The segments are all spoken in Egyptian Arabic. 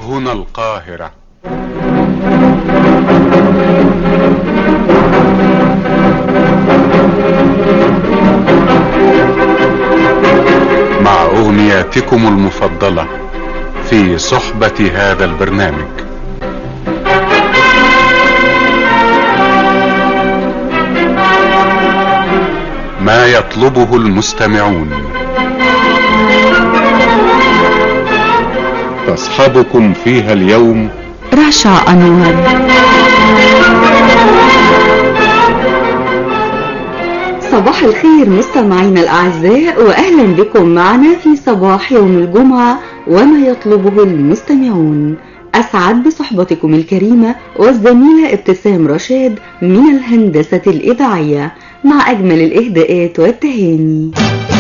هنا القاهرة مع أغنياتكم المفضلة في صحبة هذا البرنامج ما يطلبه المستمعون تصحبكم فيها اليوم رشا أنور صباح الخير مستمعينا الأعزاء وأهلا بكم معنا في صباح يوم الجمعة وما يطلبه المستمعون أسعد بصحبتكم الكريمة والزميلة ابتسام رشاد من الهندسة الإذاعية مع أجمل الإهداءات والتهاني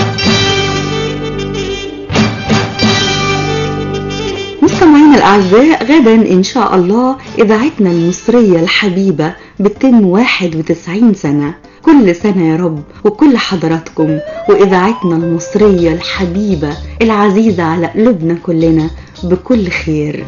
مستمعينا الأعزاء غدا إن شاء الله إذاعتنا المصرية الحبيبة بتتم 91 سنة كل سنة يا رب وكل حضراتكم وإذاعتنا المصرية الحبيبة العزيزة على قلوبنا كلنا بكل خير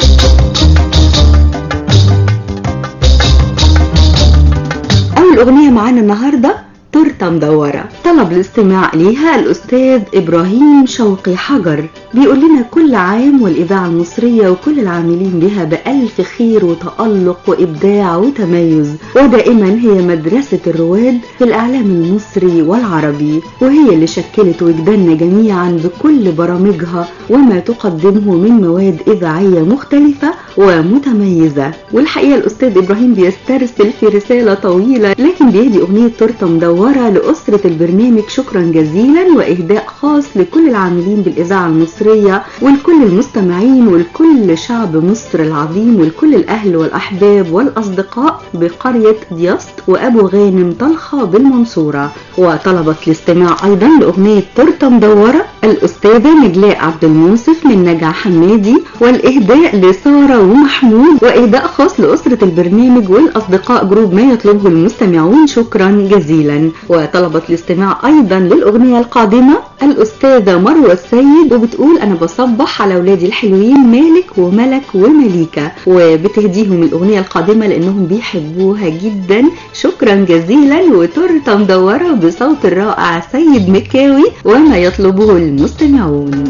أول أغنية معانا النهاردة تورته مدورة طلب الاستماع ليها الأستاذ إبراهيم شوقي حجر بيقول لنا كل عام والإذاعة المصرية وكل العاملين بها بألف خير وتألق وإبداع وتميز ودائما هي مدرسة الرواد في الإعلام المصري والعربي وهي اللي شكلت وجداننا جميعا بكل برامجها وما تقدمه من مواد إذاعية مختلفة ومتميزة والحقيقة الأستاذ إبراهيم بيسترسل في رسالة طويلة لكن بيهدي أغنية تورته مدورة لأسرة البرنامج شكرا جزيلا وإهداء خاص لكل العاملين بالإذاعة المصرية ولكل المستمعين ولكل شعب مصر العظيم ولكل الأهل والأحباب والأصدقاء بقرية ديست وأبو غانم طلخة بالمنصورة وطلبت الاستماع أيضا لأغنية تورته مدورة الأستاذة نجلاء عبد المنصف من نجع حمادي والإهداء لسارة ومحمود وإهداء خاص لأسرة البرنامج والأصدقاء جروب ما يطلبه المستمعون شكرا جزيلا وطلبت الاستماع أيضا للأغنية القادمة الأستاذة مروة السيد وبتقول أنا بصبح على أولادي الحلوين مالك وملك ومليكة وبتهديهم الأغنية القادمة لأنهم بيحبوها جدا شكرا جزيلا وتورته مدورة بصوت الرائع سيد مكاوي وما يطلبه المستمعون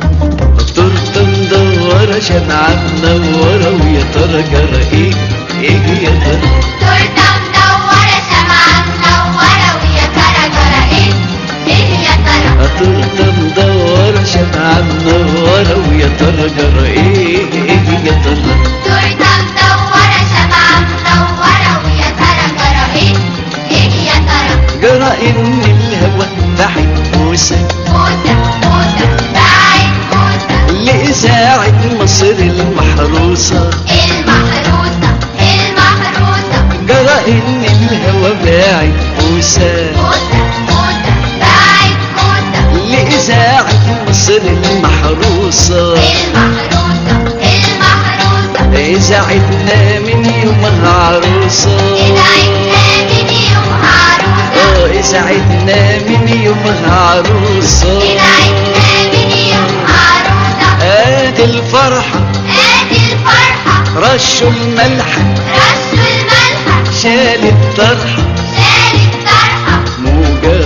تورته مدورة شمعة منورة ويا ترى جرى ايه ايه يا ترى تورته مدورة شمعة منورة ويا ترى جرى ايه ايه يا ترى تورته مدورة شمعة منورة ويا ترى جرى ايه ايه يا ترى تورته مدورة شمعة منورة ويا ترى جرى ايه ايه يا ترى جرى ان الهوى بعد موسى موسى موسى بعد موسى لإذاعة مصر المحروسة المحروسة المحروسة جرى ان الهوى باعد موسى موسى موسى بعد موسى لإذاعة مصر المحروسة المحروسة المحروسة إذاعتنا من يومها عروسة إذاعتنا من يوم عروسة اه إذاعتنا من يومها عروسة إذاعتنا من يوم عروسة ادي الفرحة ادي الفرحة رشوا الملح رشوا الملحة شال الطرحة شال الطرحة موجة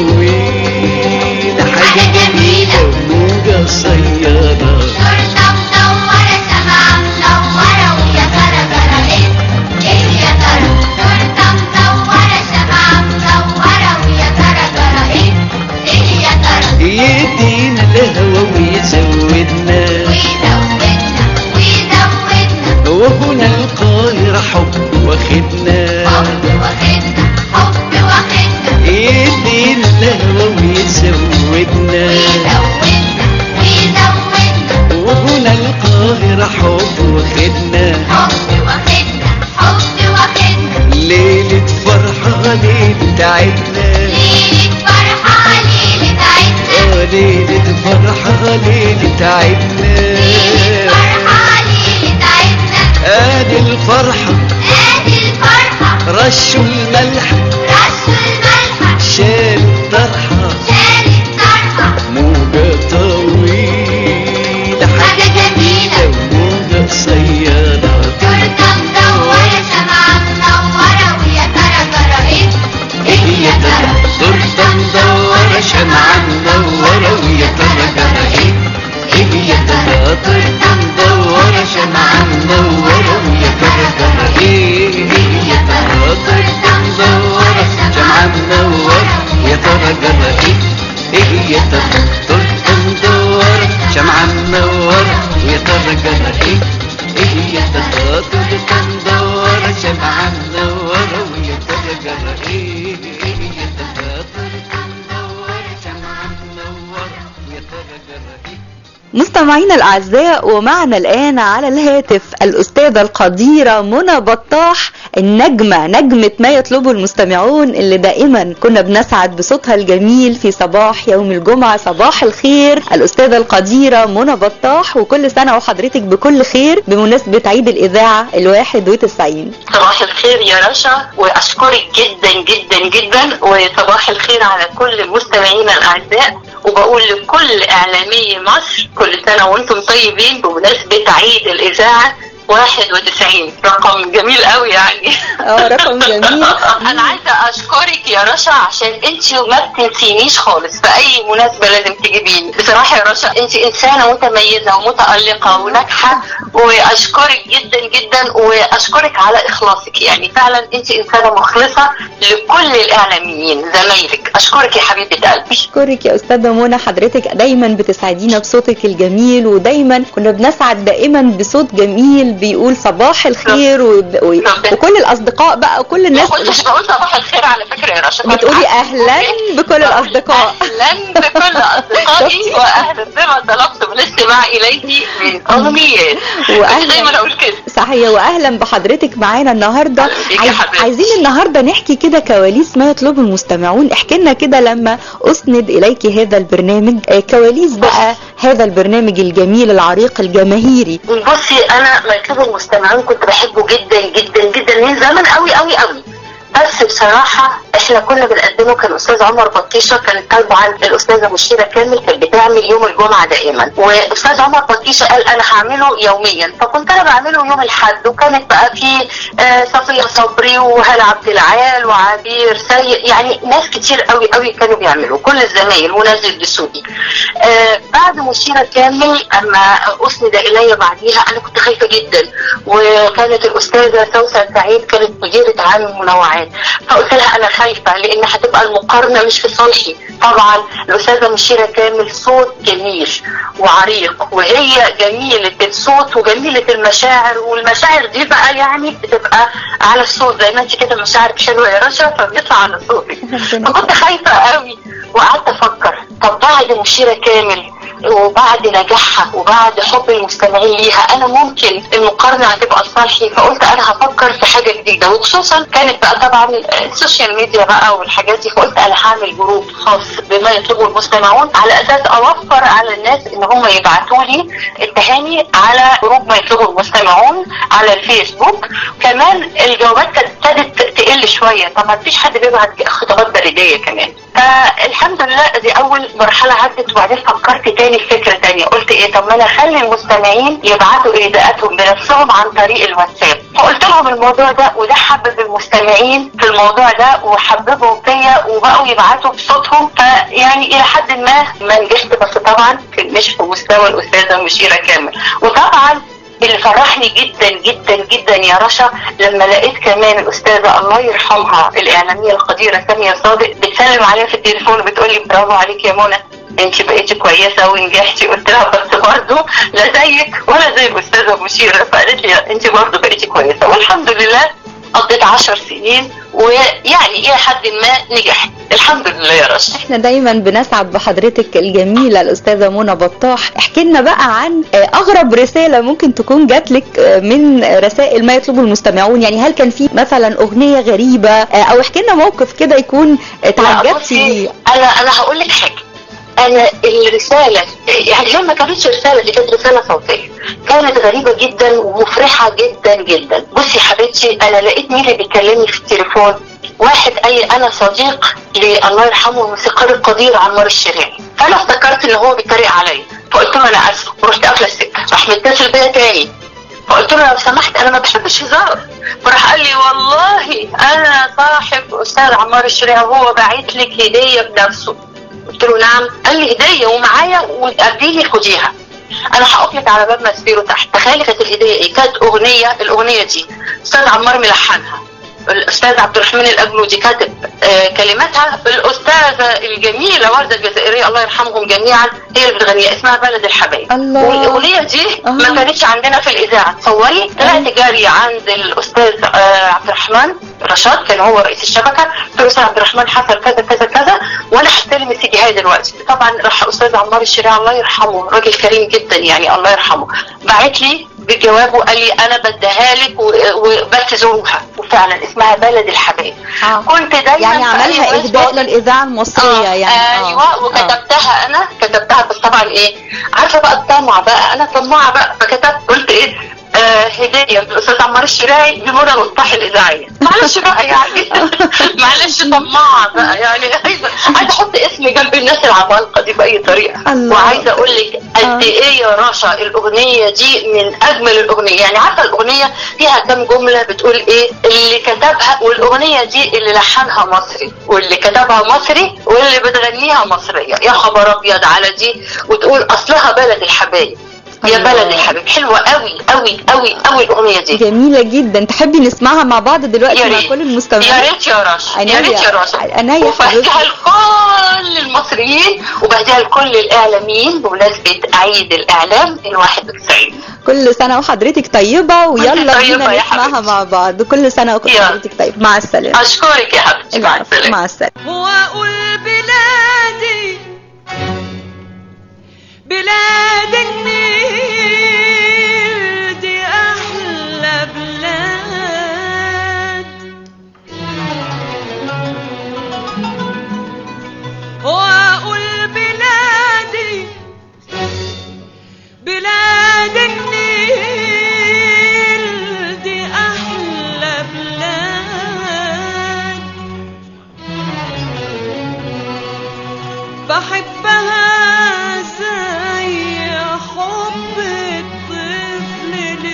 طويلة حاجة حاجة جميلة جميلة. موجة صيادة تورته مدورة شمعة منورة ويا ترى جرى ايه ايه يا ترى تورته مدورة شمعة منورة ويا ترى جرى ايه ايه يا ترى يدينا الهوى ويزودنا ويزودنا ويزودنا وهنا القاهرة حب واخدنا حب واخدنا مستمعينا الأعزاء ومعنا الآن على الهاتف الأستاذة القديرة منى بطاح النجمة نجمة ما يطلبه المستمعون اللي دائما كنا بنسعد بصوتها الجميل في صباح يوم الجمعة صباح الخير الأستاذة القديرة منى بطاح وكل سنة وحضرتك بكل خير بمناسبة عيد الإذاعة الواحد وتسعين صباح الخير يا رشا واشكرك جدا جدا جدا وصباح الخير على كل مستمعينا الاعزاء وبقول لكل اعلامي مصر كل سنه وانتم طيبين بمناسبه عيد الاذاعه 91 رقم جميل قوي يعني اه رقم جميل انا عايزه اشكرك يا رشا عشان انت ما بتنسينيش خالص في اي مناسبه لازم تجيبيني بصراحه يا رشا انت انسانه متميزه ومتالقه وناجحه واشكرك جدا جدا واشكرك على اخلاصك يعني فعلا انت انسانه مخلصه لكل الاعلاميين زمايلك اشكرك يا حبيبه قلبي أشكرك يا أستاذة منى حضرتك دايما بتسعدينا بصوتك الجميل ودايما كنا بنسعد دائما بصوت جميل بيقول صباح الخير و... و... وكل الأصدقاء بقى وكل ما الناس كنتش بقول صباح الخير على فكره يا رشا كنت بتقولي عارفة. أهلا بكل الأصدقاء اهلا بكل اصدقائي واهلا بما طلبت بالاستماع اليه من امنيات وأهلا. دايما اقول كده صحيح واهلا بحضرتك معانا النهارده أهلا بيك يا عايز- حبيبتي. عايزين النهارده نحكي كده كواليس ما يطلبه المستمعون احكي لنا كده لما اسند اليك هذا البرنامج آه، كواليس بقى هذا البرنامج الجميل العريق الجماهيري بصي انا مركب المستمعين كنت بحبه جدا جدا جدا من زمان قوي قوي قوي بس بصراحة احنا كنا بنقدمه كان الاستاذ عمر بطيشة كانت طبعا الاستاذة مشيرة كامل كانت بتعمل يوم الجمعة دائما واستاذ عمر بطيشة قال انا هعمله يوميا فكنت انا بعمله يوم الاحد وكانت بقى في آه، صفية صبري وهلا عبد العال وعبير سيد يعني ناس كتير قوي قوي كانوا بيعملوا كل الزمايل ونازل الدسوقي آه، بعد مشيرة كامل اما اسند الي بعديها انا كنت خايفة جدا وكانت الاستاذة سوسن سعيد كانت مديرة عام المنوعات فقلت لها انا خايفة لان هتبقى المقارنة مش في صالحي طبعا الاستاذة مشيرة كامل صوت جميل وعريق وهي جميلة الصوت وجميلة المشاعر والمشاعر دي بقى يعني بتبقى على الصوت زي ما انت كده مشاعرك حلوة يا رشا فبيطلع على صوتك فكنت خايفة قوي وقعدت افكر طب بعد مشيرة كامل وبعد نجاحها وبعد حب المستمعين ليها انا ممكن المقارنه هتبقى لصالحي فقلت انا هفكر في حاجه جديده وخصوصا كانت بقى طبعا السوشيال ميديا بقى والحاجات دي فقلت انا هعمل جروب خاص بما يطلبه المستمعون على اساس اوفر على الناس ان هم يبعتوا لي التهاني على جروب ما يطلبه المستمعون على الفيسبوك كمان الجوابات كانت ابتدت تقل شويه طبعا مفيش حد بيبعت خطابات بريديه كمان فالحمد لله دي اول مرحله عدت وبعدين فكرت تاني في فكره تانيه قلت ايه طب ما انا اخلي المستمعين يبعتوا اهداءاتهم بنفسهم عن طريق الواتساب فقلت لهم الموضوع ده وده حبب المستمعين في الموضوع ده وحببهم فيا وبقوا يبعتوا بصوتهم فيعني الى حد ما ما نجحت بس طبعا مش في مستوى الاستاذه مشيره كامل وطبعا اللي فرحني جدا جدا جدا يا رشا لما لقيت كمان الاستاذه الله يرحمها الاعلاميه القديره ساميه صادق بتسلم عليا في التليفون وبتقول لي برافو عليك يا منى انت بقيتي كويسه ونجحتي قلت لها بس برضه لا زيك ولا زي الاستاذه مشيره فقالت لي لا، انت برضه بقيتي كويسه والحمد لله قضيت عشر سنين ويعني الى حد ما نجحت الحمد لله يا رشا احنا دايما بنسعد بحضرتك الجميله الاستاذه منى بطاح احكي لنا بقى عن آه، اغرب رساله ممكن تكون جات لك آه، من رسائل ما يطلبه المستمعون يعني هل كان في مثلا اغنيه غريبه آه، او احكي لنا موقف كده يكون آه، لا، تعجبتي بصي، بيه انا انا هقول لك حاجه انا الرساله يعني هي ما كانتش رساله دي كانت رساله صوتيه كانت غريبه جدا ومفرحه جدا جدا بصي يا حبيبتي انا لقيت مين اللي بيكلمني في التليفون واحد اي انا صديق الله يرحمه الموسيقار القدير عمار الشريعي فانا افتكرت ان هو بيتريق عليا فقلت له انا اسف ورحت قافله السكه راح متصل بيا تاني فقلت له لو سمحت انا ما بحبش هزار فراح قال لي والله انا صاحب استاذ عمار الشريعي وهو باعت لك هديه بنفسه قلت له نعم قال لي هديه ومعايا وتقابليني خديها انا هقف لك على باب مسبيرو تحت تخيلي كانت الهديه ايه كانت اغنيه الاغنيه دي استاذ عمار ملحنها الاستاذ عبد الرحمن الاجنودي كاتب آه كلماتها الاستاذه الجميله ورده الجزائريه الله يرحمهم جميعا هي اللي بتغنيها اسمها بلد الحبايب الله. والاغنيه دي آه. ما كانتش عندنا في الاذاعه تصوري طلعت جاري عند الاستاذ آه عبد الرحمن رشاد كان هو رئيس الشبكه قلت له استاذ عبد الرحمن حصل كذا كذا كذا وانا هستلم السيديهات دلوقتي طبعا راح استاذ عمار الشريعه الله يرحمه راجل كريم جدا يعني الله يرحمه بعت لي بجوابه قال لي انا بديها لك و- وبس زوجها وفعلا اسمها بلد الحبايب آه. كنت دايما يعني في عملها أي مناسبة اهداء أقول- للاذاعه المصريه آه، يعني آه. ايوه آه. وكتبتها انا كتبتها بس طبعا ايه عارفه بقى الطمع بقى انا طماعه بقى فكتبت قلت ايه آه هديه للاستاذ عمار الشراعي بمنى الوضاح الاذاعيه معلش بقى يعني معلش طماعه بقى يعني عايزه عايزه احط اسمي جنب الناس العمالقه دي باي طريقه الله. وعايزه اقول لك آه. قد ايه يا رشا الاغنيه دي من اجمل الاغنيه يعني عارفه الاغنيه فيها كام جمله بتقول ايه اللي كتبها والاغنيه دي اللي لحنها مصري واللي كتبها مصري واللي بتغنيها مصريه يا خبر ابيض على دي وتقول اصلها بلد الحبايب يا الله. بلد الحبيب حلوه قوي قوي قوي قوي الاغنيه دي جميله جدا تحبي نسمعها مع بعض دلوقتي يا مع ريت كل يا المستمعين ريت يا رشا عينيا- يا ريت يا رشا عينيا وبهديها حبيبتي. لكل المصريين وبهديها لكل الاعلاميين بمناسبه عيد الاعلام ال 91 كل سنه وحضرتك طيبه ويلا طيبة بينا يا نسمعها حبيبتي. مع بعض كل سنه يلا. وحضرتك طيب مع السلامه اشكرك يا حبيبتي مع العفو، السلامه مع السلامه واقول بلادي بلاد النيل دي احلى بلاد واقول بلادي بلاد النيل دي احلى بلاد بحبها زي حب الطفل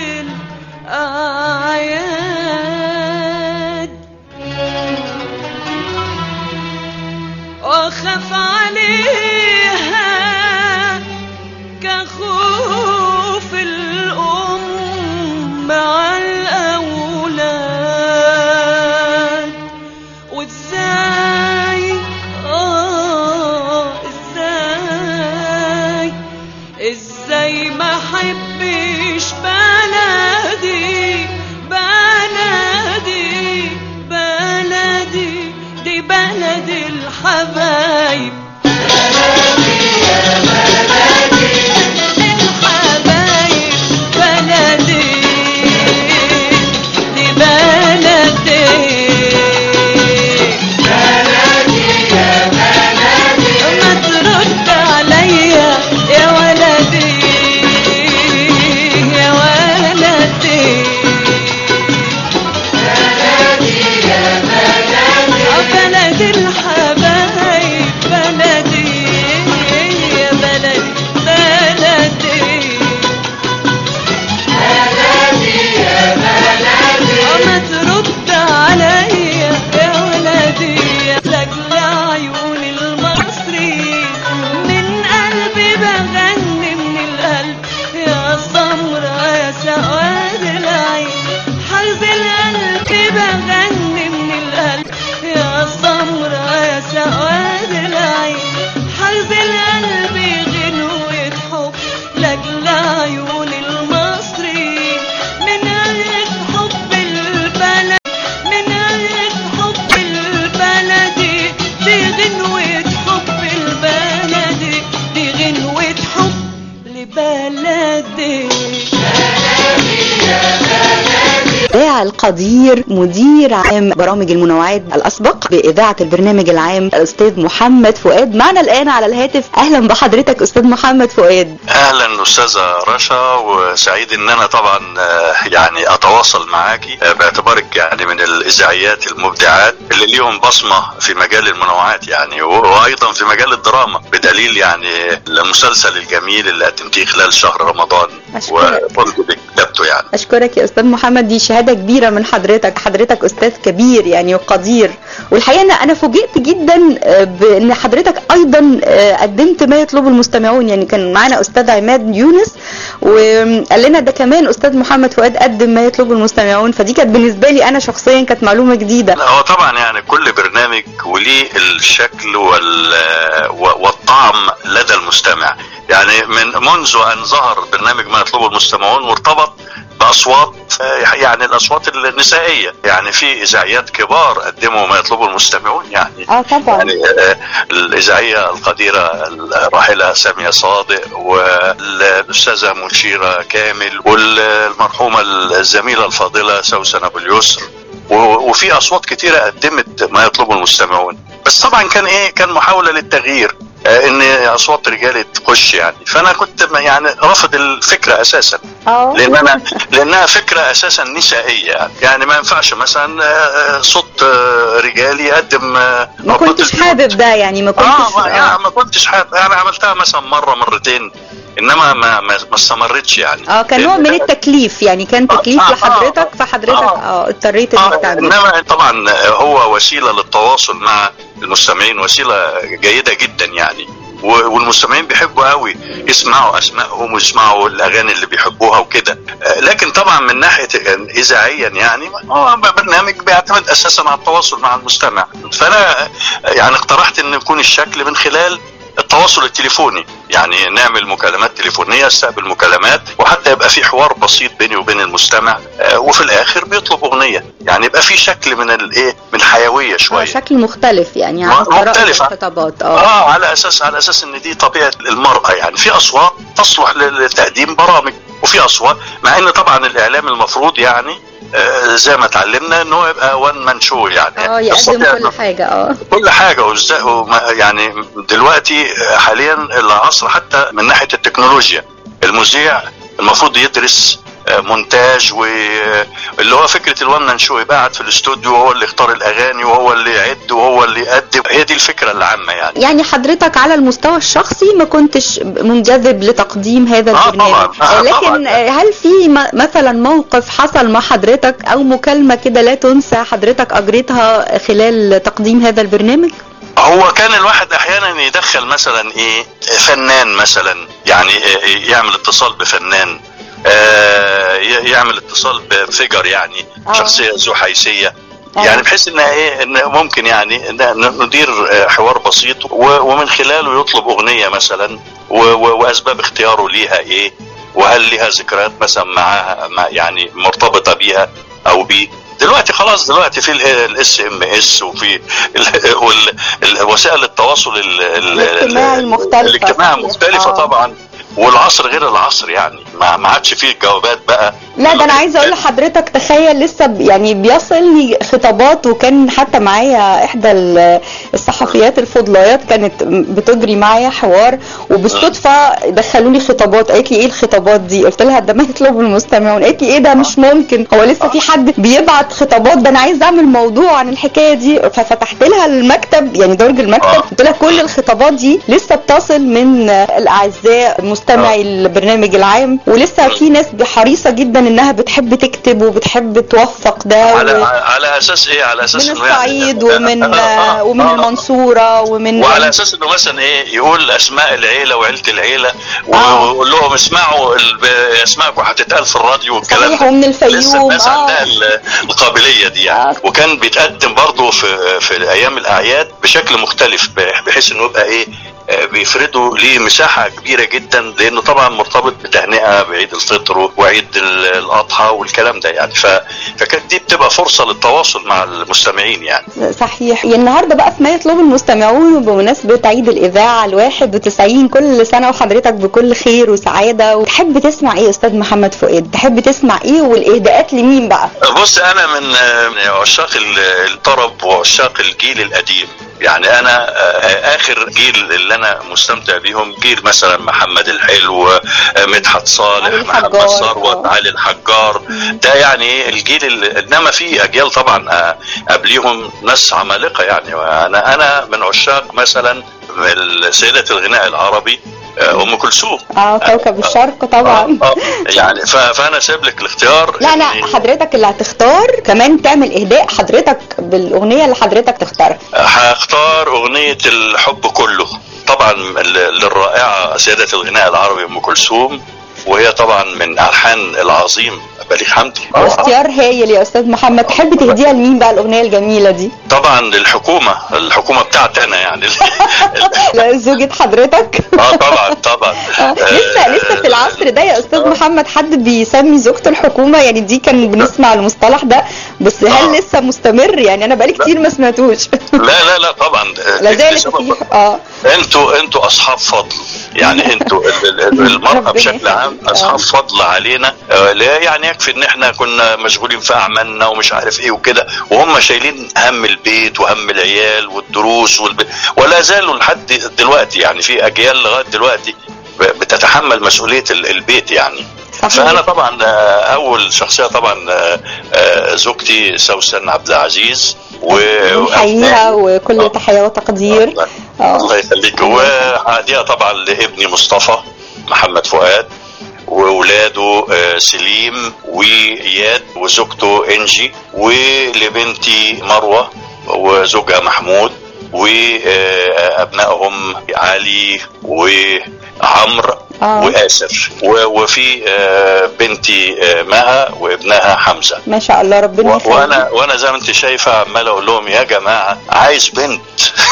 للأعياد وأخاف عليها كخوف الأم على الأولاد وازاي اه ازاي ازاي ما حبش بلدي بلدي بلدي دي بلد الحبايب الحبايب بلدي دي بلدي ما ترد عليا يا ولدي يا ولدي آه بلد الحبايب بلدي يا بلدي بلدي ما ترد عليا يا ولدي لاجل عيون المصري من قلبي بغني من القلب يا سمرة يا سواد العين حرب القلب بغني من القلب يا سمرة يا سواد العين حرب القلب غنوة حب لاجل عيون المصري من قلب حب البلد من قلب حب البلدي دي غنوة حب البلدي دي غنوة حب لبلدي إذاعة القدير مدير عام برامج المنوعات الأسبق بإذاعة البرنامج العام الأستاذ محمد فؤاد معنا الآن على الهاتف أهلا بحضرتك أستاذ محمد فؤاد اهلا استاذه رشا وسعيد ان انا طبعا آه، يعني اتواصل معاكي آه، باعتبارك يعني من الاذاعيات المبدعات اللي ليهم بصمه في مجال المنوعات يعني و- وايضا في مجال الدراما بدليل يعني المسلسل الجميل اللي قدمتيه خلال شهر رمضان أشكرك. وقمت بكتابته يعني أشكرك يا أستاذ محمد دي شهادة كبيرة من حضرتك حضرتك أستاذ كبير يعني وقدير والحقيقة أنا أنا فوجئت جدا آه، بأن حضرتك أيضا آه، قدمت ما يطلبه المستمعون يعني كان معانا أستاذ عماد يونس وقال لنا ده كمان أستاذ محمد فؤاد قدم ما يطلبه المستمعون فدي كانت بالنسبة لي أنا شخصيا كانت معلومة جديدة لا، هو طبعا يعني كل برنامج وليه الشكل وال و- والطعم لدى المستمع يعني من منذ ان ظهر برنامج ما يطلبه المستمعون وارتبط اصوات آه، يعني الاصوات النسائيه يعني في اذاعيات كبار قدموا ما يطلبه المستمعون يعني اه طبعا يعني آه، الاذاعيه القديره الراحله ساميه صادق والاستاذه منشيره كامل والمرحومه الزميله الفاضله سوسن ابو اليسر و- وفي اصوات كتيره قدمت ما يطلبه المستمعون بس طبعا كان ايه كان محاوله للتغيير آه، ان اصوات رجال تخش يعني فانا كنت م- يعني رافض الفكره اساسا اه لان انا لانها فكره اساسا نسائيه يعني, يعني ما ينفعش مثلا آه، صوت آه، رجالي يقدم آه، ما رباط كنتش البيوت. حابب ده يعني ما كنتش اه ما, آه. يعني ما كنتش حابب انا عملتها مثلا مره مرتين انما ما ما, ما استمرتش يعني اه كان نوع من التكليف يعني كان تكليف آه، آه، لحضرتك آه. فحضرتك آه. اه اضطريت انك آه تعمل انما طبعا هو وسيله للتواصل مع المستمعين وسيله جيده جدا يعني و- والمستمعين بيحبوا قوي يسمعوا اسمائهم ويسمعوا الاغاني اللي بيحبوها وكده آه، لكن طبعا من ناحيه اذاعيا يعني هو برنامج بيعتمد اساسا على التواصل مع المستمع فانا يعني اقترحت ان يكون الشكل من خلال التواصل التليفوني يعني نعمل مكالمات تليفونيه استقبل مكالمات وحتى يبقى في حوار بسيط بيني وبين المستمع آه، وفي الاخر بيطلب اغنيه يعني يبقى في شكل من الايه من الحيويه آه شويه شكل مختلف يعني عن م- قراءة مختلف. الخطابات اه اه على اساس على اساس ان دي طبيعه المراه يعني في اصوات تصلح ل- لتقديم برامج وفي اصوات مع ان طبعا الاعلام المفروض يعني آه زي ما اتعلمنا ان هو يبقى وان مان شو يعني اه يقدم يستطيع كل إنه- حاجة اه كل حاجه وإزاي- وما- يعني دلوقتي حاليا العصر حتى من ناحيه التكنولوجيا المذيع المفروض يدرس آه، مونتاج واللي هو فكره الوان مان شو يبقى قاعد في الاستوديو وهو اللي يختار الاغاني وهو اللي يعد وهو اللي يقدم هي دي الفكره العامه يعني يعني حضرتك على المستوى الشخصي ما كنتش منجذب لتقديم هذا آه البرنامج طبعاً، آه لكن طبعاً. آه، هل في م- مثلا موقف حصل مع حضرتك او مكالمة كده لا تنسى حضرتك اجريتها خلال تقديم هذا البرنامج هو كان الواحد احيانا يدخل مثلا ايه فنان مثلا يعني إيه يعمل اتصال بفنان آه، ي- يعمل اتصال بفيجر يعني آه. شخصيه ذو حيثيه آه. يعني بحيث ان ايه ان ممكن يعني إن ن- ندير آه، حوار بسيط و- ومن خلاله يطلب اغنيه مثلا و- و- واسباب اختياره ليها ايه وهل ليها ذكريات مثلا معاها مع يعني مرتبطه بيها او بيه دلوقتي خلاص دلوقتي في الاس ام اس وفي ال- وال- ال- وسائل التواصل ال- ال- الاجتماعي المختلفة، الاجتماعي صحيح. مختلفة آه. طبعا والعصر غير العصر يعني ما ما عادش فيه جوابات بقى لا ده انا عايزه اقول لحضرتك تخيل لسه ب- يعني بيصلني خطابات وكان حتى معايا احدى ال- الصحفيات الفضليات كانت بتجري معايا حوار وبالصدفه دخلوني خطابات قالت لي ايه الخطابات دي قلت لها ده ما يطلب المستمعون قالت لي ايه ده مش ممكن هو لسه في حد بيبعت خطابات ده انا عايز اعمل موضوع عن الحكايه دي ففتحت لها المكتب يعني درج المكتب آه. قلت لها كل الخطابات دي لسه بتصل من الاعزاء مستمعي البرنامج العام ولسه في ناس حريصه جدا انها بتحب تكتب وبتحب توثق ده على و- على اساس ايه على اساس من إنه يعني- الصعيد ومن آه، آه، ومن آه. المنصوره ومن وعلى اساس انه مثلا ايه يقول اسماء العيله وعيله العيله آه. ويقول لهم اسمعوا ال- اسماءكم هتتقال في الراديو والكلام صحيح ده ومن لسه الفيوم الناس اه عندها ال- القابليه دي يعني آه. وكان بيتقدم برضه في في ايام الاعياد بشكل مختلف بح- بحيث انه يبقى ايه آه، بيفردوا ليه مساحه كبيره جدا لانه طبعا مرتبط بتهنئه بعيد الفطر وعيد ال- الاضحى والكلام ده يعني ف- فكانت دي بتبقى فرصه للتواصل مع المستمعين يعني صحيح يعني النهارده بقى في ما يطلب المستمعون بمناسبه عيد الاذاعه الواحد وتسعين كل سنه وحضرتك بكل خير وسعاده وتحب تسمع ايه يا استاذ محمد فؤاد تحب تسمع ايه والاهداءات لمين بقى بص انا من من عشاق ال- الطرب وعشاق الجيل القديم يعني انا آه، اخر جيل اللي انا مستمتع بيهم جيل مثلا محمد الحلو آه، مدحت علي صالح الحجار، محمد ثروت آه. علي الحجار ده يعني إيه الجيل ال- انما في اجيال طبعا آه، قبليهم ناس عمالقه يعني انا انا من عشاق مثلا سيده الغناء العربي آه، ام كلثوم اه كوكب الشرق طبعا آه، آه، يعني ف- فانا سايب لك الاختيار لا انا إني- حضرتك اللي هتختار كمان تعمل اهداء حضرتك بالاغنيه اللي حضرتك تختارها هختار أغنية الحب كله طبعا ال- للرائعة سيدة الغناء العربي أم كلثوم وهي طبعا من الحان العظيم بليغ حمدي اختيار هايل يا استاذ محمد تحب تهديها لمين بقى الاغنيه الجميله دي طبعا للحكومه الحكومه بتاعتي انا يعني زوجة حضرتك اه طبعا طبعا آه، لسه آه، لسه في العصر ده يا استاذ محمد حد بيسمي زوجته الحكومه يعني دي كان بنسمع المصطلح ده بس آه. هل لسه مستمر يعني انا بقالي كتير ما سمعتوش لا لا لا طبعا لا زالت لسبب- في اه انتوا انتوا اصحاب فضل يعني انتوا ال- ال- المرأة ربنا بشكل عام يخليك. اصحاب آه. فضل علينا آه، لا يعني يكفي ان احنا كنا مشغولين في اعمالنا ومش عارف ايه وكده وهم شايلين هم البيت وهم العيال والدروس والب... ولا زالوا لحد دلوقتي يعني في اجيال لغايه دلوقتي ب- بتتحمل مسؤوليه ال- البيت يعني صحيح فانا طبعا آه، اول شخصيه طبعا آه، آه، زوجتي سوسن عبد العزيز و نحييها وكل آه. تحيه وتقدير الله- آه. الله يخليك وهديها طبعا لابني مصطفى محمد فؤاد وولاده آه، سليم واياد وزوجته انجي ولبنتي مروه وزوجها محمود وابنائهم علي وعمرو آه. واسر و- وفي آه، بنتي آه، مها وابنها حمزه ما شاء الله ربنا و- يخليك وانا وانا زي ما انت شايفه عمال اقول لهم يا جماعه عايز بنت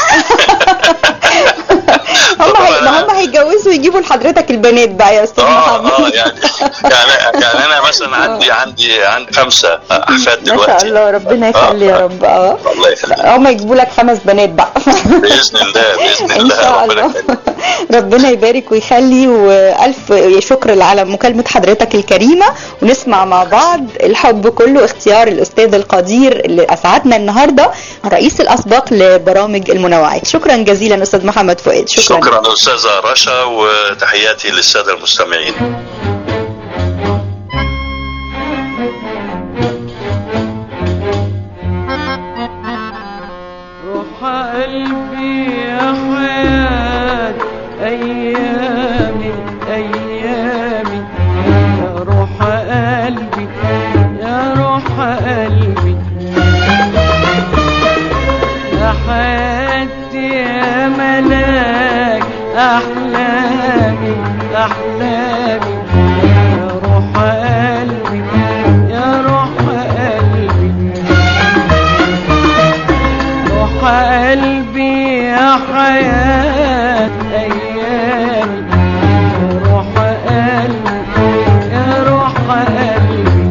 هم هي... ما هم هيتجوزوا يجيبوا لحضرتك البنات بقى يا استاذ اه اه محمد يعني يعني يعني انا مثلا عندي عندي عندي خمسه احفاد ما دلوقتي شاء الله ربنا يخلي يا رب اه الله يخليك هم يجيبوا لك خمس بنات بقى باذن الله باذن ان الله شاء ربنا الله يخليك. ربنا يبارك ويخلي والف شكر على مكالمه حضرتك الكريمه ونسمع مع بعض الحب كله اختيار الاستاذ القدير اللي اسعدنا النهارده رئيس الاسباق لبرامج المنوعات شكرا جزيلا استاذ محمد فؤاد شكرا, شكرا استاذه رشا وتحياتي للساده المستمعين روح قلبي يا حياة أيامي أيامي يا روح قلبي يا روح قلبي يا حياتي يا ملاك أحلامي أحلامي يا روح قلبي يا روح قلبي روح قلبي يا حياة أيامي يا روح قلبي يا روح قلبي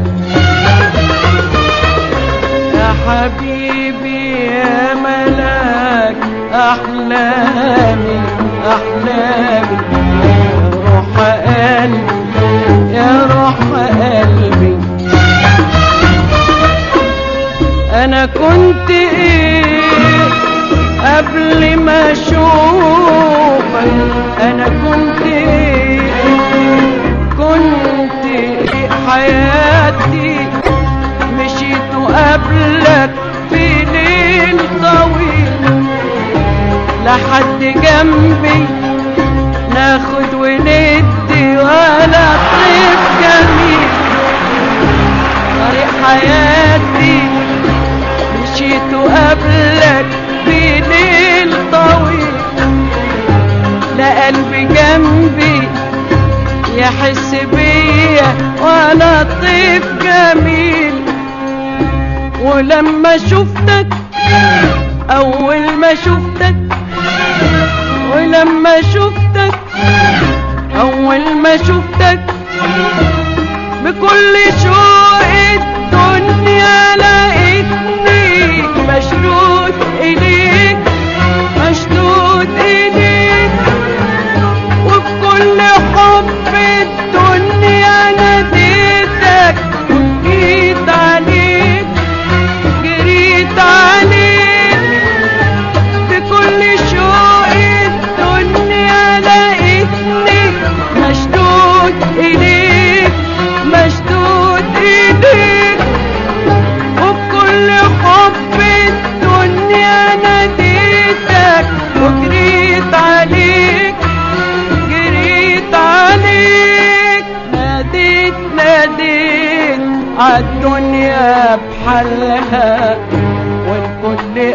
يا حبيبي يا ملاك أحلامي أحلامي يا روح قلبي يا روح قلبي انا كنت ايه قبل ما اشوفك انا كنت ايه كنت ايه حياتي مشيت قبلك في ليل طويل لحد جنبي ناخد وندي ولا طيف جميل طريق حياتي مشيت قبلك بليل طويل لا قلبي جنبي يحس بيا ولا طيف جميل ولما شفتك اول ما شفتك ولما شفتك اول ما شفتك بكل شوق الدنيا لقيتني مشدود إليك مشدود إليك وبكل حب الدنيا ناديتك وجيت عليك جريت عليك بكل شوق الدنيا لقيتني مشدود إليك مشدود إليك وبكل حب الدنيا ناديتك وجريت عليك جريت عليك ناديت ناديت عالدنيا بحالها والكل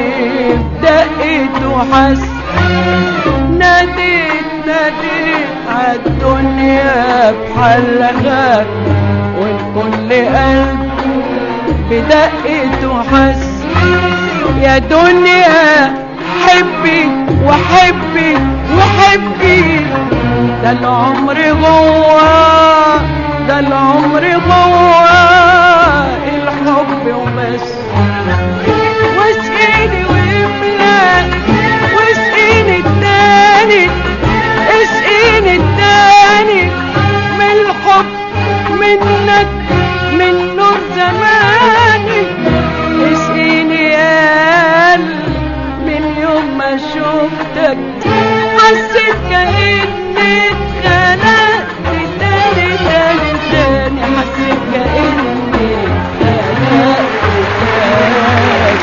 قلبي دقت وحس ناديت ناديت عالدنيا بحلها والكل قلب بدقته حس يا دنيا حبي وحبي وحبي ده العمر جوا ده العمر جوا الحب وبس واسقيني واملا واسقيني التاني اسقيني التاني من الحب منك من نور زماني اسقيني يا قلب من يوم ما شفتك حسيت كأني اتخلقت تاني تاني تاني حسيت كأني اتخلقت تاني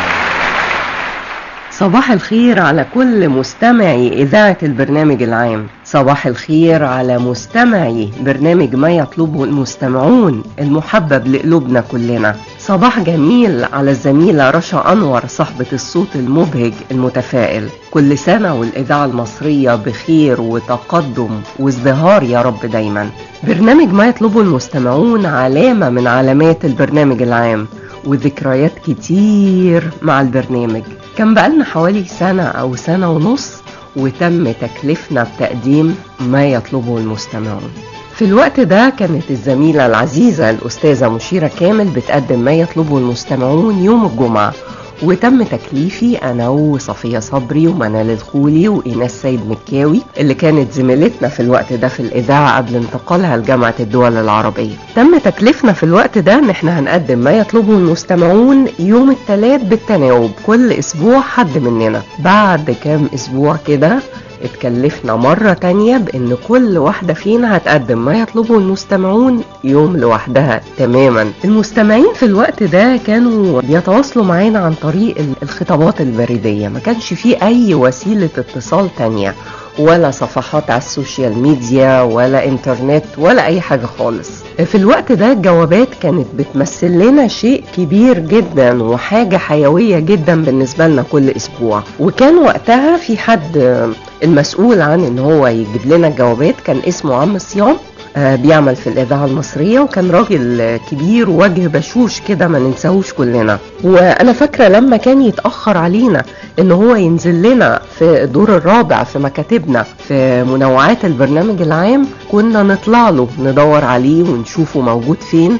صباح الخير على كل مستمعي إذاعة البرنامج العام صباح الخير على مستمعي برنامج ما يطلبه المستمعون المحبب لقلوبنا كلنا صباح جميل على الزميلة رشا أنور صاحبة الصوت المبهج المتفائل كل سنة والإذاعة المصرية بخير وتقدم وازدهار يا رب دايما برنامج ما يطلبه المستمعون علامة من علامات البرنامج العام وذكريات كتير مع البرنامج كان بقالنا حوالي سنة أو سنة ونص وتم تكليفنا بتقديم ما يطلبه المستمعون في الوقت ده كانت الزميلة العزيزة الأستاذة مشيرة كامل بتقدم ما يطلبه المستمعون يوم الجمعة وتم تكليفي أنا وصفية صبري ومنال الخولي وإيناس سيد مكاوي اللي كانت زميلتنا في الوقت ده في الإذاعة قبل انتقالها لجامعة الدول العربية تم تكليفنا في الوقت ده إن احنا هنقدم ما يطلبه المستمعون يوم الثلاث بالتناوب كل أسبوع حد مننا بعد كام أسبوع كده اتكلفنا مرة تانية بان كل واحدة فينا هتقدم ما يطلبه المستمعون يوم لوحدها تماما المستمعين في الوقت ده كانوا بيتواصلوا معانا عن طريق ال- الخطابات البريدية ما كانش فيه اي وسيلة اتصال تانية ولا صفحات على السوشيال ميديا ولا انترنت ولا اي حاجة خالص في الوقت ده الجوابات كانت بتمثل لنا شيء كبير جدا وحاجة حيوية جدا بالنسبة لنا كل اسبوع وكان وقتها في حد المسؤول عن ان هو يجيب لنا الجوابات كان اسمه عم صيام آه، بيعمل في الإذاعة المصرية وكان راجل آه، كبير ووجه بشوش كده ما ننساهوش كلنا وأنا فاكرة لما كان يتأخر علينا إن هو ينزل لنا في الدور الرابع في مكاتبنا في منوعات البرنامج العام كنا نطلع له ندور عليه ونشوفه موجود فين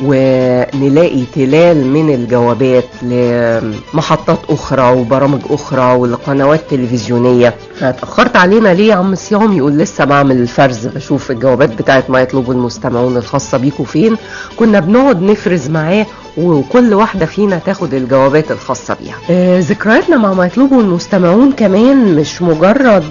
ونلاقي تلال من الجوابات لمحطات أخرى وبرامج أخرى ولقنوات تلفزيونية اتأخرت علينا ليه يا عم صيام يقول لسه بعمل الفرز بشوف الجوابات بتاعت ما يطلبه المستمعون الخاصة بيكوا فين كنا بنقعد نفرز معاه وكل واحدة فينا تاخد الجوابات الخاصة بيها آه، ذكرياتنا مع ما يطلبه المستمعون كمان مش مجرد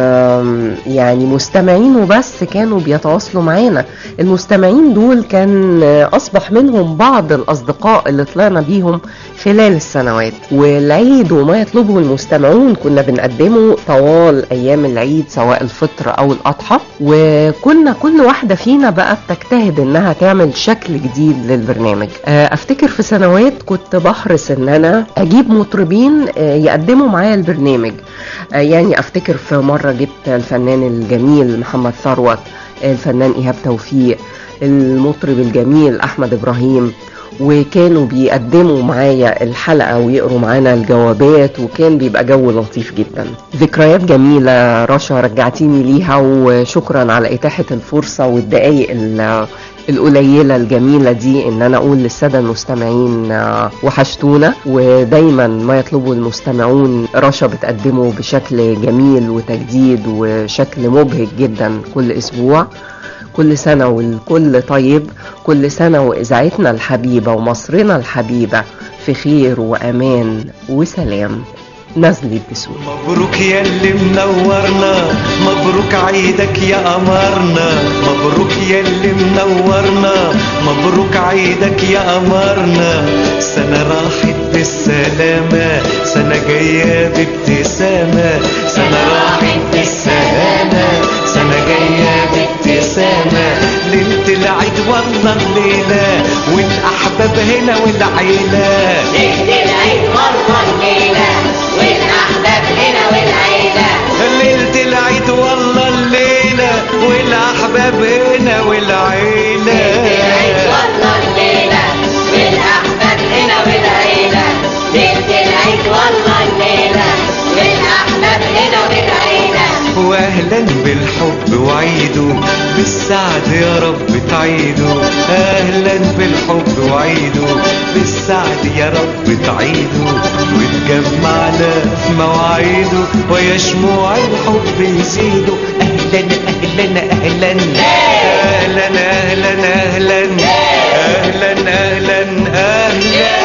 آم، يعني مستمعين وبس كانوا بيتواصلوا معانا المستمعين دول كان آه، أصبح منهم بعض الأصدقاء اللي طلعنا بيهم خلال السنوات والعيد وما يطلبه المستمعون كنا بنقدمه طوال أيام العيد سواء الفطر أو الأضحى وكنا كل واحدة فينا بقى بتجتهد إنها تعمل شكل جديد للبرنامج آه، أفتكر في سنوات كنت بحرص إن أنا أجيب مطربين آه، يقدموا معايا البرنامج آه، يعني أفتكر في مرة جبت الفنان الجميل محمد ثروت الفنان إيهاب توفيق المطرب الجميل أحمد إبراهيم وكانوا بيقدموا معايا الحلقة ويقروا معانا الجوابات وكان بيبقى جو لطيف جدا ذكريات جميلة رشا رجعتيني ليها وشكرا على إتاحة الفرصة والدقايق ال- القليلة الجميلة دي ان انا اقول للسادة المستمعين آه، وحشتونا ودايما ما يطلبه المستمعون رشا بتقدمه بشكل جميل وتجديد وشكل مبهج جدا كل اسبوع كل سنة والكل طيب كل سنة وإذاعتنا الحبيبة ومصرنا الحبيبة في خير وأمان وسلام نزلي الدسوق مبروك يا اللي منورنا مبروك عيدك يا قمرنا مبروك يا اللي منورنا مبروك عيدك يا قمرنا سنة راحت بالسلامة سنة جاية بابتسامة سنة راحت بالسلامة سنة جاية بابتسامة ليلة العيد والله الليلة والأحباب هنا والعيلة ليلة العيد والله الليلة والأحباب هنا والعيلة ليلة العيد والله الليلة والاحباب هنا والعيله والله الليلة والأحباب هنا والعيلة ليلة العيد والله الليلة والأحباب هنا والعيلة واهلا بالحب وعيده بالسعد يا رب تعيده اهلا بالحب وعيده بالسعد يا رب تعيده وتجمعنا في مواعيده ويا شموع الحب يزيدوا اهلا اهلا اهلا اهلا اهلا اهلا اهلا اهلا اهلا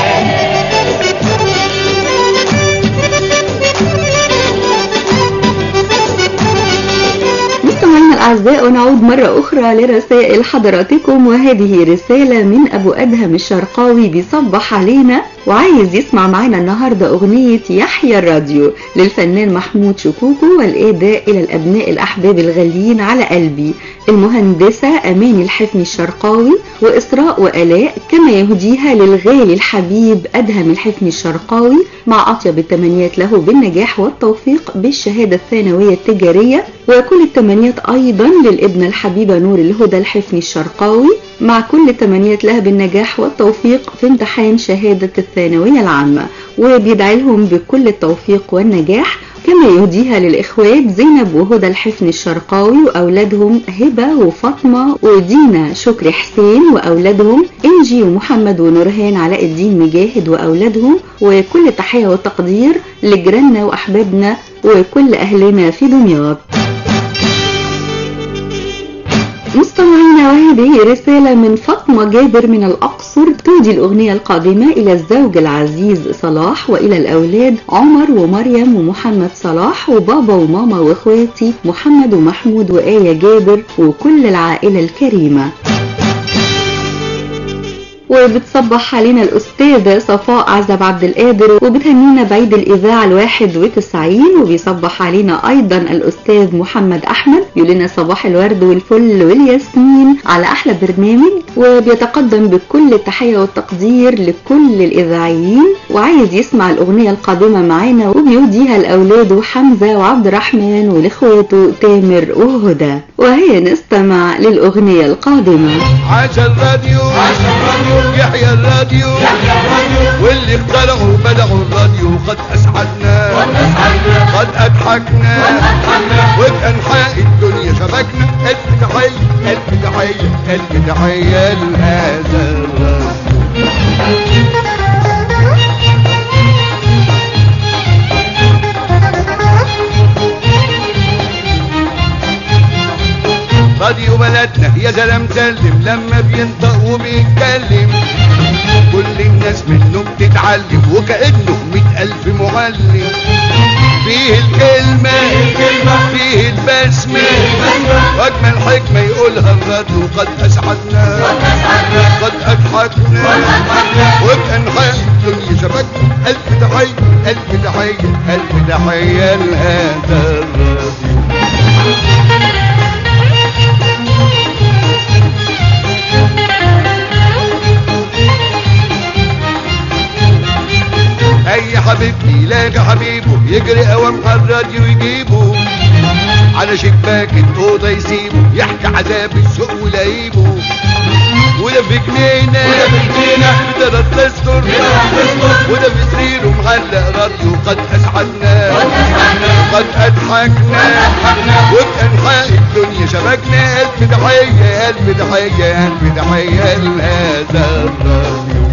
مستمعينا الأعزاء ونعود مرة أخرى لرسائل حضراتكم وهذه رسالة من أبو أدهم الشرقاوي بيصبح علينا وعايز يسمع معنا النهاردة أغنية يحيى الراديو للفنان محمود شكوكو والإهداء إلى الأبناء الأحباب الغاليين على قلبي المهندسة أماني الحفني الشرقاوي وإسراء وآلاء كما يهديها للغالي الحبيب أدهم الحفني الشرقاوي مع أطيب التمنيات له بالنجاح والتوفيق بالشهادة الثانوية التجارية وكل التمنيات أيضا للابنة الحبيبة نور الهدى الحفني الشرقاوي مع كل التمنيات لها بالنجاح والتوفيق في امتحان شهادة الثانوية العامة وبيدعي لهم بكل التوفيق والنجاح كما يهديها للإخوات زينب وهدى الحفني الشرقاوي وأولادهم هبة وفاطمة ودينا شكري حسين وأولادهم إنجي ومحمد ونورهان علاء الدين مجاهد وأولادهم وكل التحية والتقدير لجيراننا وأحبابنا وكل أهلنا في دمياط مستمعينا وهذه رسالة من فاطمة جابر من الأقصر تهدي الأغنية القادمة إلى الزوج العزيز صلاح وإلى الأولاد عمر ومريم ومحمد صلاح وبابا وماما وإخواتي محمد ومحمود وآية جابر وكل العائلة الكريمة وبتصبح علينا الأستاذة صفاء عزب عبد القادر وبتهنينا بعيد الإذاعة الواحد وتسعين وبيصبح علينا أيضا الأستاذ محمد أحمد يقول لنا صباح الورد والفل والياسمين على أحلى برنامج وبيتقدم بكل التحية والتقدير لكل الإذاعيين وعايز يسمع الأغنية القادمة معانا وبيهديها لأولاده حمزة وعبد الرحمن ولإخواته تامر وهدى وهي نستمع للأغنية القادمة عاش الراديو عاش الراديو يحيى الراديو يحيى الراديو واللي اخترعوا بدعوا الراديو قد اسعدنا قد اسعدنا قد اضحكنا قد اضحكنا وبانحاء الدنيا شبكنا الف تحيه الف تحيه الف تحيه لهذا الراديو راديو بلدنا يا زلم سلم لما بينطق وبيتكلم كل الناس منه بتتعلم وكأنه مئة ألف معلم فيه الكلمة فيه البسمة وأجمل حكمة يقولها الراديو قد أسعدنا قد أضحكنا وبأنحاء الدنيا شبكنا ألف تحية ألف تحية ألف تحية لهذا الراديو اي حبيب يلاقي حبيبه يجري اوام على الراديو يجيبه على شباك الاوضه يسيبه يحكي عذاب السوق ولايبه وده في جنينه وده في جنينه ده الدستور وده في سريره معلق راديو قد اسعدنا قد اضحكنا وبانحاء الدنيا شبكنا الف تحيه الف تحيه الف تحيه لهذا الراديو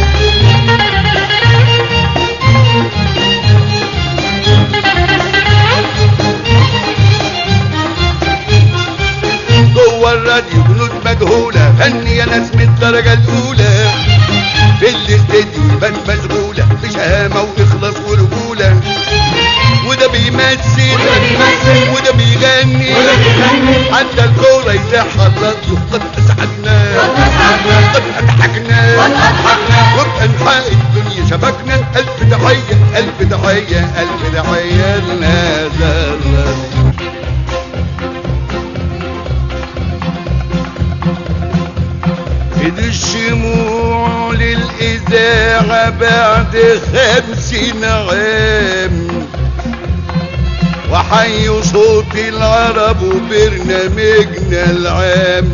جوه الراديو جنود مجهولة فنية ناس من الدرجة الأولى في الاستديو يبان مشغولة بشهامة وإخلاص ورجولة وده بيمثل وده بيغني حتى الكورة يزاحها الراديو قد أسعدنا قد أضحكنا وبأنحاء الدنيا شبكنا ألف تحية ألف تحية ألف تحية لهذا الراديو إذ الشموع للإذاعة بعد خمسين عام وحي صوت العرب وبرنامجنا العام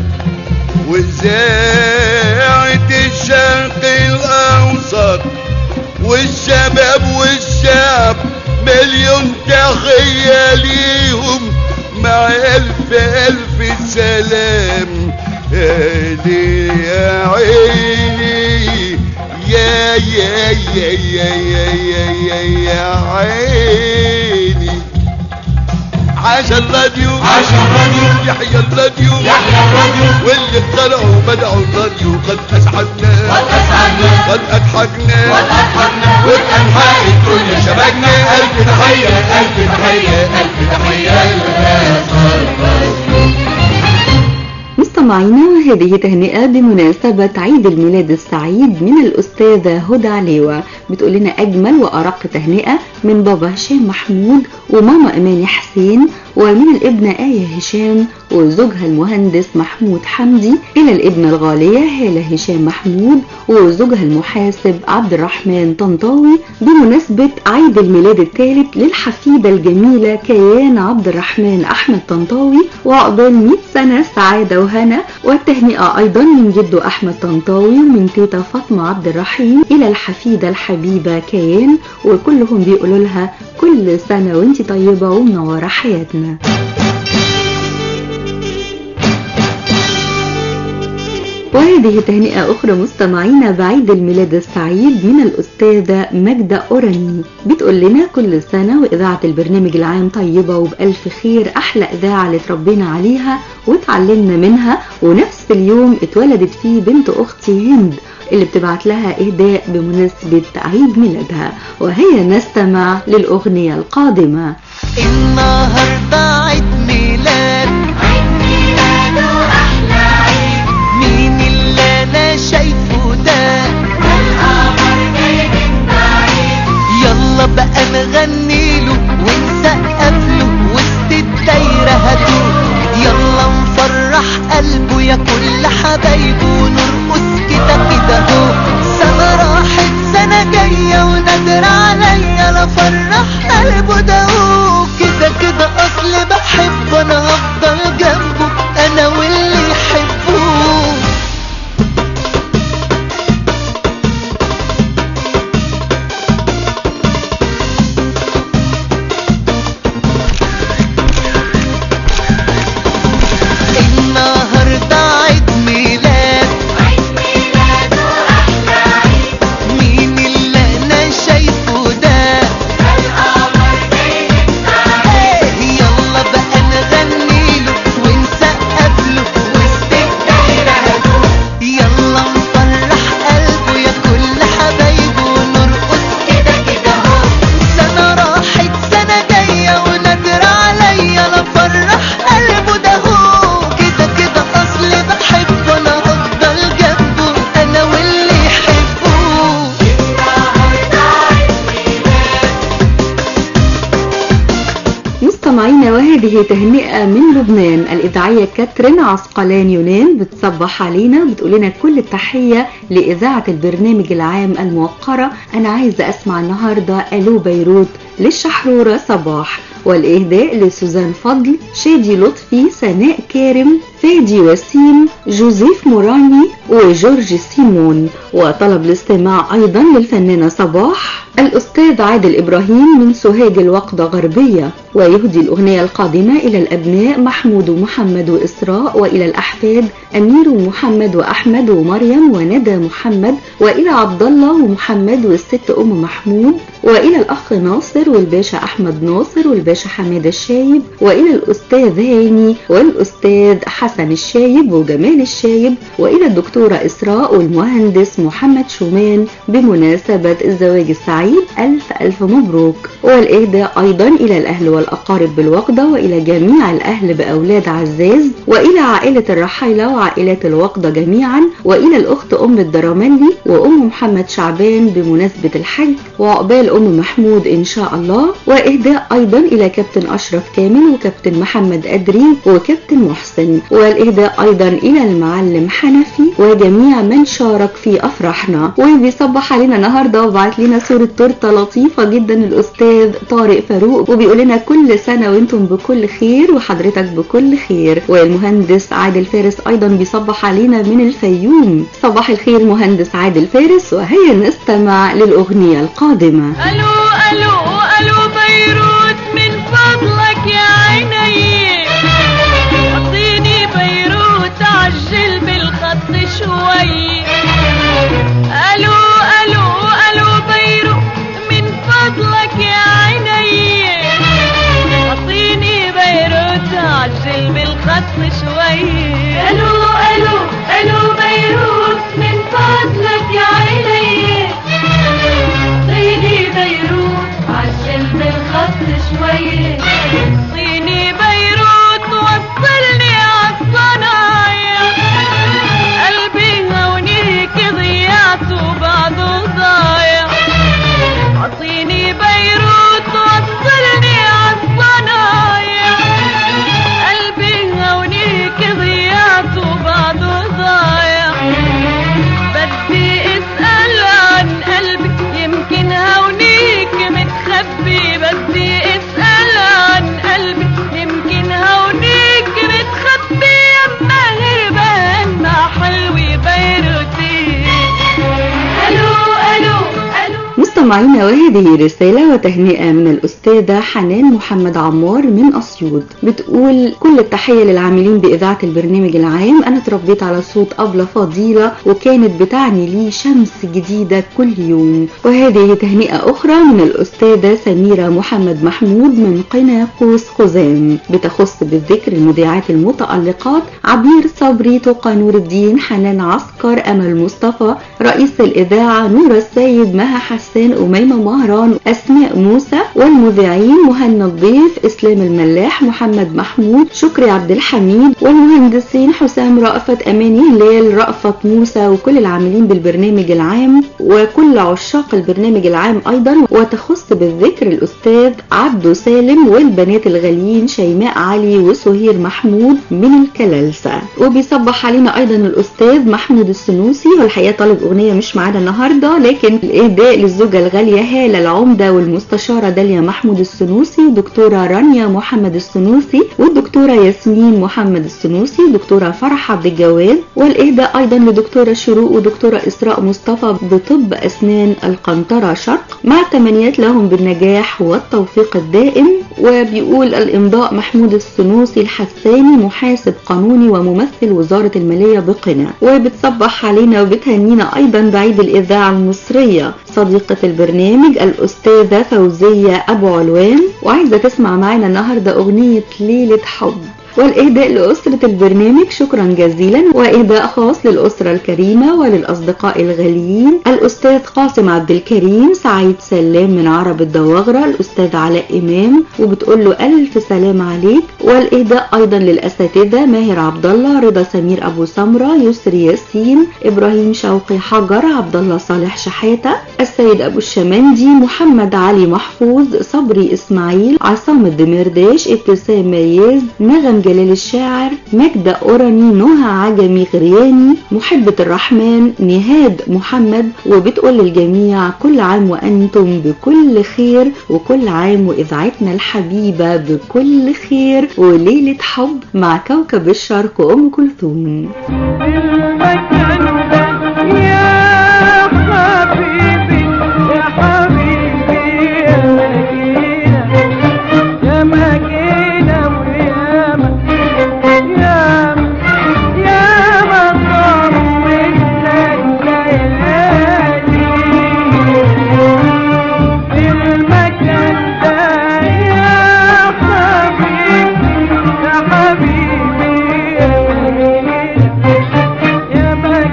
وإذاعة الشرق الأوسط والشباب والشعب مليون تحية ليهم مع ألف ألف سلام هادي يا عيني يا يا يا يا يا يا يا يا عيني عاش الراديو عاش الراديو يحيى الراديو يحيى الراديو واللي اخترعوا بدعوا الراديو قد اسعدنا قد اسعدنا قد اضحكنا قد اضحكنا والانحاء الدنيا شبكنا الف تحيه الف تحيه الف تحيه مستمعينا وهذه تهنئة بمناسبة عيد الميلاد السعيد من الأستاذة هدى عليوة بتقول لنا أجمل وأرق تهنئة من بابا هشام محمود وماما إماني حسين ومن الابنة آية هشام وزوجها المهندس محمود حمدي إلى الابنة الغالية هالة هشام محمود وزوجها المحاسب عبد الرحمن طنطاوي بمناسبة عيد الميلاد الثالث للحفيدة الجميلة كيان عبد الرحمن أحمد طنطاوي وعقبال 100 سنة سعادة وهنا والتهنئة أيضا من جده أحمد طنطاوي ومن تيتا فاطمة عبد الرحيم إلى الحفيدة الحبيبة كيان وكلهم بيقولوا لها كل سنة وانت طيبة ومنورة حياتنا وهذه تهنئة أخرى مستمعينا بعيد الميلاد السعيد من الأستاذة ماجدة أوراني بتقول لنا كل سنة وإذاعة البرنامج العام طيبة وبألف خير أحلى إذاعة اللي تربينا عليها وتعلمنا منها ونفس اليوم اتولدت فيه بنت أختي هند اللي بتبعت لها إهداء بمناسبة عيد ميلادها وهي نستمع للأغنية القادمة النهارده عيد ميلاد عيد ميلاده أحلى عيد مين اللي انا شايفه ده القمر جاي من بعيد يلا بقى نغني له ونسقف له وسط الدايره هدوء يلا نفرح قلبه يا كل حبايبه ونرقص كده كده هو سنه راحت سنه جايه ونادر عليا لا فرح قلبه ده هو كده كده اصل بحبه انا هفضل جنبه انا واللي يحبوه النهارده عيد ميلاد عيد ميلاده أحلى عيد مين اللي انا شايفه ده القمر جاي من بعيد إيه يلا بقى نغني له ونسقف له وسط الدايره هدوء يلا نفرح قلبه يا كل حبايبه ونرقص كده كده هو سنه راحت سنه جايه ونادر عليا لا فرح قلبه ده هو كده كده اصل بحبه انا هفضل جنبه انا واللي يحبوه مستمعينا وهذه تهنئة من لبنان الإذاعية كاترين عسقلان يونان بتصبح علينا بتقول لنا كل التحية لإذاعة البرنامج العام الموقرة أنا عايزة أسمع النهاردة ألو بيروت للشحرورة صباح والإهداء لسوزان فضل شادي لطفي سناء كارم فادي وسيم جوزيف موراني وجورج سيمون وطلب الاستماع أيضا للفنانة صباح الأستاذ عادل إبراهيم من سوهاج الوقدة غربية ويهدي الأغنية القادمة إلى الأبناء محمود ومحمد وإسراء وإلى الأحفاد أمير ومحمد وأحمد ومريم وندى محمد وإلى عبد الله ومحمد والست أم محمود وإلى الأخ ناصر والباشا أحمد ناصر والباشا حماد الشايب وإلى الأستاذ هاني والأستاذ حسن الشايب وجمال الشايب وإلى الدكتورة إسراء والمهندس محمد شومان بمناسبة الزواج السعيد ألف ألف مبروك والإهداء أيضا إلى الأهل والأقارب بالوقدة وإلى جميع الأهل بأولاد عزاز وإلى عائلة الرحيلة وعائلات الوقدة جميعا وإلى الأخت أم الدرملي وأم محمد شعبان بمناسبة الحج وعقبال أم محمود إن شاء الله وإهداء أيضا إلى كابتن أشرف كامل وكابتن محمد أدري وكابتن محسن والإهداء أيضا إلى المعلم حنفي وجميع من شارك في أفراحنا وبيصبح علينا النهاردة وبعت لنا صورة تورتة لطيفة جدا الأستاذ طارق فاروق وبيقول لنا كل كل سنة وانتم بكل خير وحضرتك بكل خير والمهندس عادل فارس ايضا بيصبح علينا من الفيوم صباح الخير مهندس عادل فارس وهيا نستمع للأغنية القادمة الو الو الو بيروت من فضلك يا عيني اعطيني بيروت عجل بالخط شوي الو الو الو بيروت من فضلك يا عيني اعطيني بيروت عجل بالخط شوي الو الو الو بيروت من فضلك يا عيني صيني بيروت عجل بالخط شوي صيني بيروت وصلني عالصنايع قلبي هونيك ضيعت وبعده ضايع عطيني بيروت وصلني عالصنايع قلبي هونيك ضيعت وبعده ضايع بدي اسأل عن قلبي يمكن هونيك متخبي بدي اسأل عن قلبي يمكن هونيك متخبي اما هربان مع حلوي بيروتي الو الو الو مستمعينا وهذه رسالة وتهنئة من الأستاذة حنان محمد عمار من أسيوط بتقول كل التحية للعاملين بإذاعة البرنامج العام أنا اتربيت على صوت أبلة فضيلة وكانت بتعني لي شمس جديدة كل يوم وهذه تهنئة أخرى من الأستاذة سميرة محمد محمود من قنا قوس خزام بتخص بالذكر المذيعات المتألقات عبير صبري تقى نور الدين حنان عسكر أمل مصطفى رئيس الإذاعة نور السيد مها حسان أميمة مهران أسماء موسى والمذيعين مهنا الضيف إسلام الملاح محمد محمود شكري عبد الحميد والمهندسين حسام رأفت أماني هلال رأفت موسى وكل العاملين بالبرنامج العام وكل عشاق البرنامج العام أيضا وتخص بالذكر الأستاذ عبدو سالم والبنات الغاليين شيماء علي وسهير محمود من الكلالسة وبيصبح علينا أيضا الأستاذ محمود السنوسي والحقيقة طالب أغنية مش معانا النهاردة لكن الإهداء للزوجة الغالية هالة العمدة والمستشارة داليا محمود السنوسي دكتورة رانيا محمد السنوسي والدكتورة ياسمين محمد السنوسي دكتورة فرح عبد الجواد والإهداء أيضا لدكتورة شروق ودكتورة إسراء مصطفى بطب أسنان القنطرة شرق مع التمنيات لهم بالنجاح والتوفيق الدائم وبيقول الإمضاء محمود السنوسي الحساني محاسب قانوني وممثل وزارة المالية بقنا وبتصبح علينا وبتهنينا أيضا بعيد الإذاعة المصرية صديقة البرنامج الأستاذة فوزية أبو علوان وعايزة تسمع معانا النهاردة أغنية ليلة حب والإهداء لأسرة البرنامج شكرا جزيلا وإهداء خاص للأسرة الكريمة وللأصدقاء الغاليين الأستاذ قاسم عبد الكريم سعيد سلام من عرب الدواغرة الأستاذ علاء إمام وبتقول له ألف سلام عليك والإهداء أيضا للأساتذة ماهر عبد الله رضا سمير أبو سمرة يسري ياسين إبراهيم شوقي حجر عبد الله صالح شحاتة السيد أبو الشمندي محمد علي محفوظ صبري إسماعيل عصام الدمرداش ابتسام مياز نغم جلال الشاعر مجدة أوراني نهى عجمي غرياني محبة الرحمن نهاد محمد وبتقول للجميع كل عام وأنتم بكل خير وكل عام وإذاعتنا الحبيبة بكل خير وليلة حب مع كوكب الشرق أم كلثوم يا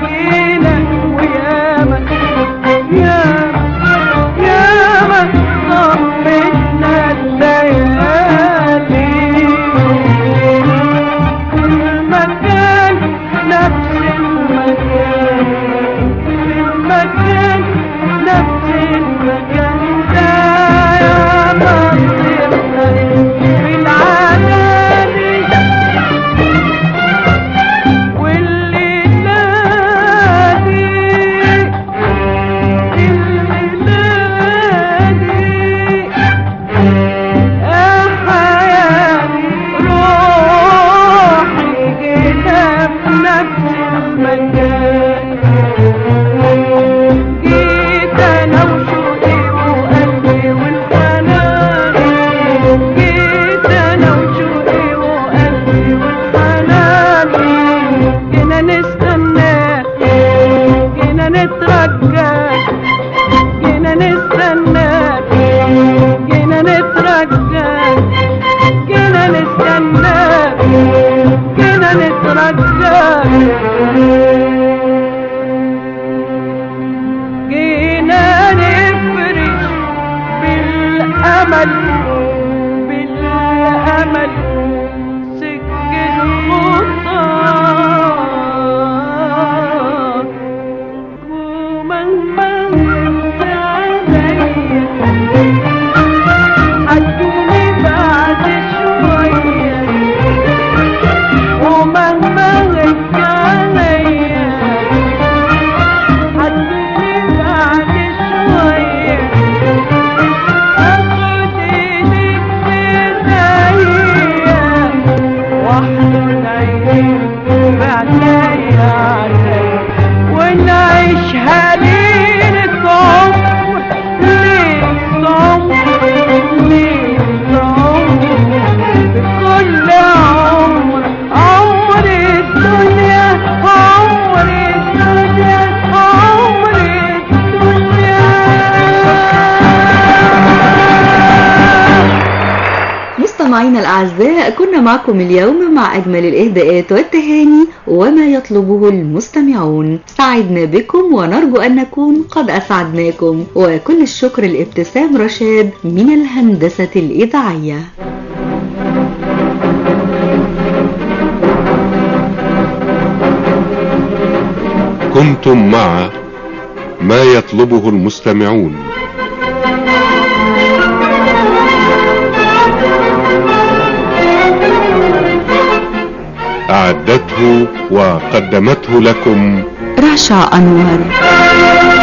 نترجاك جينا نستناك جينا نترجاك جينا نستناك جينا نترجاك جينا نفرش بالأمل بالأمل سكة خطاك ومهما انت عليا هتجيني بعد شوية ومهما انت عليا هتجيني بعد شوية اخد ايدك في ايديا واحضن عينيك بعينيا عليك ونعيشها ليلة عمر ليلة عمر ليلة عمر بكل عمر عمر الدنيا عمر الدنيا عمر الدنيا مستمعينا الأعزاء كنا معكم اليوم مع أجمل الإهداءات والتهاني وما يطلبه المستمعون سعدنا بكم ونرجو أن نكون قد أسعدناكم وكل الشكر لابتسام رشاد من الهندسة الإذاعية كنتم مع ما يطلبه المستمعون أعدته وقدمته لكم رشا أنور